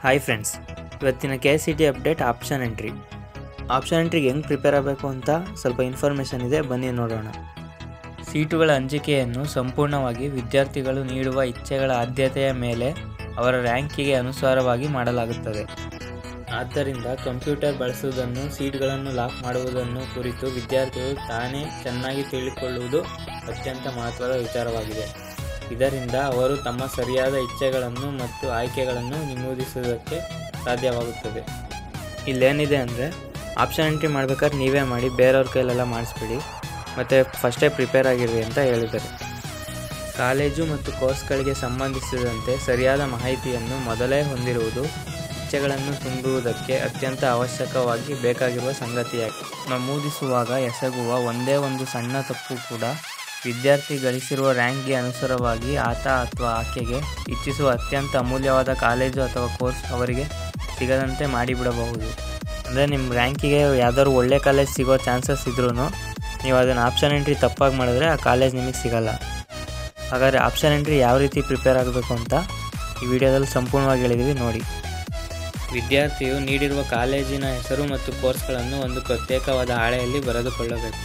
hi friends ಇವತ್ತಿನ K C T update option entry option ಎಂಟ್ರಿಗೆ ಹೆಂಗೆ ಪ್ರಿಪೇರ್ ಆಗಬೇಕು ಅಂತ ಸ್ವಲ್ಪ ಇನ್ಫಾರ್ಮೇಷನ್ ಇದೆ ಬನ್ನಿ ನೋಡೋಣ ಸೀಟುಗಳ ಹಂಚಿಕೆಯನ್ನು ಸಂಪೂರ್ಣವಾಗಿ ವಿದ್ಯಾರ್ಥಿಗಳು ನೀಡುವ ಇಚ್ಛೆಗಳ ಆದ್ಯತೆಯ ಮೇಲೆ ಅವರ ರ್ಯಾಂಕಿಗೆ ಅನುಸಾರವಾಗಿ ಮಾಡಲಾಗುತ್ತದೆ ಆದ್ದರಿಂದ ಕಂಪ್ಯೂಟರ್ ಬಳಸುವುದನ್ನು ಸೀಟ್ಗಳನ್ನು ಲಾಕ್ ಮಾಡುವುದನ್ನು ಕುರಿತು ವಿದ್ಯಾರ್ಥಿಗಳು ತಾನೇ ಚೆನ್ನಾಗಿ ತಿಳಿದುಕೊಳ್ಳುವುದು ಅತ್ಯಂತ ಮಹತ್ವದ ವಿಚಾರವಾಗಿದೆ ಇದರಿಂದ ಅವರು ತಮ್ಮ ಸರಿಯಾದ ಇಚ್ಛೆಗಳನ್ನು ಮತ್ತು ಆಯ್ಕೆಗಳನ್ನು ನಮೂದಿಸುವುದಕ್ಕೆ ಸಾಧ್ಯವಾಗುತ್ತದೆ ಇಲ್ಲೇನಿದೆ ಅಂದರೆ ಆಪ್ಷನ್ ಎಂಟ್ರಿ ಮಾಡ್ಬೇಕಾದ್ರೆ ನೀವೇ ಮಾಡಿ ಬೇರೆಯವ್ರ ಕೈಲೆಲ್ಲ ಮಾಡಿಸ್ಬಿಡಿ ಮತ್ತು ಫಸ್ಟೇ ಪ್ರಿಪೇರ್ ಆಗಿರಿ ಅಂತ ಹೇಳಿದ್ದಾರೆ ಕಾಲೇಜು ಮತ್ತು ಕೋರ್ಸ್ಗಳಿಗೆ ಸಂಬಂಧಿಸಿದಂತೆ ಸರಿಯಾದ ಮಾಹಿತಿಯನ್ನು ಮೊದಲೇ ಹೊಂದಿರುವುದು ಇಚ್ಛೆಗಳನ್ನು ತುಂಬುವುದಕ್ಕೆ ಅತ್ಯಂತ ಅವಶ್ಯಕವಾಗಿ ಬೇಕಾಗಿರುವ ಸಂಗತಿಯಾಗಿದೆ ನಮೂದಿಸುವಾಗ ಎಸಗುವ ಒಂದೇ ಒಂದು ಸಣ್ಣ ತಪ್ಪು ಕೂಡ ವಿದ್ಯಾರ್ಥಿ ಗಳಿಸಿರುವ ರ್ಯಾಂಕ್ಗೆ ಅನುಸಾರವಾಗಿ ಆತ ಅಥವಾ ಆಕೆಗೆ ಇಚ್ಛಿಸುವ ಅತ್ಯಂತ ಅಮೂಲ್ಯವಾದ ಕಾಲೇಜು ಅಥವಾ ಕೋರ್ಸ್ ಅವರಿಗೆ ಸಿಗದಂತೆ ಮಾಡಿಬಿಡಬಹುದು ಅಂದರೆ ನಿಮ್ಮ ರ್ಯಾಂಕಿಗೆ ಯಾವ್ದಾದ್ರು ಒಳ್ಳೆ ಕಾಲೇಜ್ ಸಿಗೋ ಚಾನ್ಸಸ್ ಇದ್ರೂ ನೀವು ಅದನ್ನು ಆಪ್ಷನ್ ಎಂಟ್ರಿ ತಪ್ಪಾಗಿ ಮಾಡಿದ್ರೆ ಆ ಕಾಲೇಜ್ ನಿಮಗೆ ಸಿಗಲ್ಲ ಹಾಗಾದರೆ ಆಪ್ಷನ್ ಎಂಟ್ರಿ ಯಾವ ರೀತಿ ಪ್ರಿಪೇರ್ ಆಗಬೇಕು ಅಂತ ಈ ವಿಡಿಯೋದಲ್ಲಿ ಸಂಪೂರ್ಣವಾಗಿ ಹೇಳಿದ್ದೀವಿ ನೋಡಿ ವಿದ್ಯಾರ್ಥಿಯು ನೀಡಿರುವ ಕಾಲೇಜಿನ ಹೆಸರು ಮತ್ತು ಕೋರ್ಸ್ಗಳನ್ನು ಒಂದು ಪ್ರತ್ಯೇಕವಾದ ಹಾಳೆಯಲ್ಲಿ ಬರೆದುಕೊಳ್ಳಬೇಕು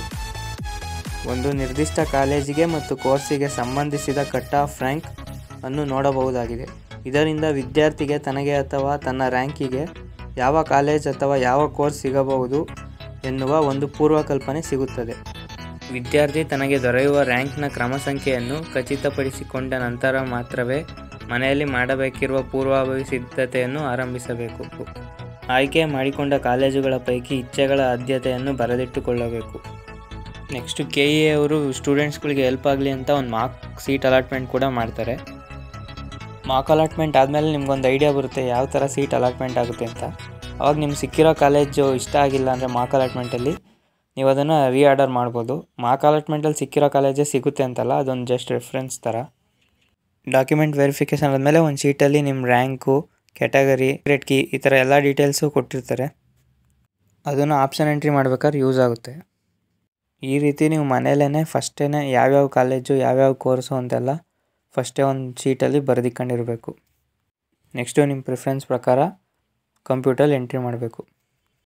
ಒಂದು ನಿರ್ದಿಷ್ಟ ಕಾಲೇಜಿಗೆ ಮತ್ತು ಕೋರ್ಸಿಗೆ ಸಂಬಂಧಿಸಿದ ಕಟ್ ಆಫ್ ರ್ಯಾಂಕ್ ಅನ್ನು ನೋಡಬಹುದಾಗಿದೆ ಇದರಿಂದ ವಿದ್ಯಾರ್ಥಿಗೆ ತನಗೆ ಅಥವಾ ತನ್ನ ರ್ಯಾಂಕಿಗೆ ಯಾವ ಕಾಲೇಜ್ ಅಥವಾ ಯಾವ ಕೋರ್ಸ್ ಸಿಗಬಹುದು ಎನ್ನುವ ಒಂದು ಪೂರ್ವಕಲ್ಪನೆ ಸಿಗುತ್ತದೆ ವಿದ್ಯಾರ್ಥಿ ತನಗೆ ದೊರೆಯುವ ರ್ಯಾಂಕ್ನ ಕ್ರಮ ಸಂಖ್ಯೆಯನ್ನು ಖಚಿತಪಡಿಸಿಕೊಂಡ ನಂತರ ಮಾತ್ರವೇ ಮನೆಯಲ್ಲಿ ಮಾಡಬೇಕಿರುವ ಪೂರ್ವಭಾವಿ ಸಿದ್ಧತೆಯನ್ನು ಆರಂಭಿಸಬೇಕು ಆಯ್ಕೆ ಮಾಡಿಕೊಂಡ ಕಾಲೇಜುಗಳ ಪೈಕಿ ಇಚ್ಛೆಗಳ ಆದ್ಯತೆಯನ್ನು ಬರೆದಿಟ್ಟುಕೊಳ್ಳಬೇಕು ನೆಕ್ಸ್ಟು ಕೆ ಇ ಅವರು ಸ್ಟೂಡೆಂಟ್ಸ್ಗಳಿಗೆ ಹೆಲ್ಪ್ ಆಗಲಿ ಅಂತ ಒಂದು ಮಾರ್ಕ್ ಸೀಟ್ ಅಲಾಟ್ಮೆಂಟ್ ಕೂಡ ಮಾಡ್ತಾರೆ ಮಾರ್ಕ್ ಅಲಾಟ್ಮೆಂಟ್ ಆದಮೇಲೆ ನಿಮ್ಗೊಂದು ಐಡಿಯಾ ಬರುತ್ತೆ ಯಾವ ಥರ ಸೀಟ್ ಅಲಾಟ್ಮೆಂಟ್ ಆಗುತ್ತೆ ಅಂತ ಅವಾಗ ನಿಮ್ಗೆ ಸಿಕ್ಕಿರೋ ಕಾಲೇಜು ಇಷ್ಟ ಆಗಿಲ್ಲ ಅಂದರೆ ಮಾರ್ಕ್ ಅಲಾಟ್ಮೆಂಟಲ್ಲಿ ನೀವು ಅದನ್ನು ರೀಆರ್ಡರ್ ಮಾಡ್ಬೋದು ಮಾರ್ಕ್ ಅಲಾಟ್ಮೆಂಟಲ್ಲಿ ಸಿಕ್ಕಿರೋ ಕಾಲೇಜೇ ಸಿಗುತ್ತೆ ಅಂತಲ್ಲ ಅದೊಂದು ಜಸ್ಟ್ ರೆಫರೆನ್ಸ್ ಥರ ಡಾಕ್ಯುಮೆಂಟ್ ವೆರಿಫಿಕೇಷನ್ ಆದಮೇಲೆ ಒಂದು ಶೀಟಲ್ಲಿ ನಿಮ್ಮ ರ್ಯಾಂಕು ಕ್ಯಾಟಗರಿ ಗ್ರೇಡ್ ಕೀ ಈ ಥರ ಎಲ್ಲ ಡೀಟೇಲ್ಸು ಕೊಟ್ಟಿರ್ತಾರೆ ಅದನ್ನು ಆಪ್ಷನ್ ಎಂಟ್ರಿ ಮಾಡ್ಬೇಕಾದ್ರೆ ಯೂಸ್ ಆಗುತ್ತೆ ಈ ರೀತಿ ನೀವು ಮನೇಲೇ ಫಸ್ಟೇ ಯಾವ್ಯಾವ ಕಾಲೇಜು ಯಾವ್ಯಾವ ಕೋರ್ಸು ಅಂತೆಲ್ಲ ಫಸ್ಟೇ ಒಂದು ಶೀಟಲ್ಲಿ ಬರೆದಿಕೊಂಡಿರಬೇಕು ನೆಕ್ಸ್ಟು ನಿಮ್ಮ ಪ್ರಿಫರೆನ್ಸ್ ಪ್ರಕಾರ ಕಂಪ್ಯೂಟರ್ ಎಂಟ್ರಿ ಮಾಡಬೇಕು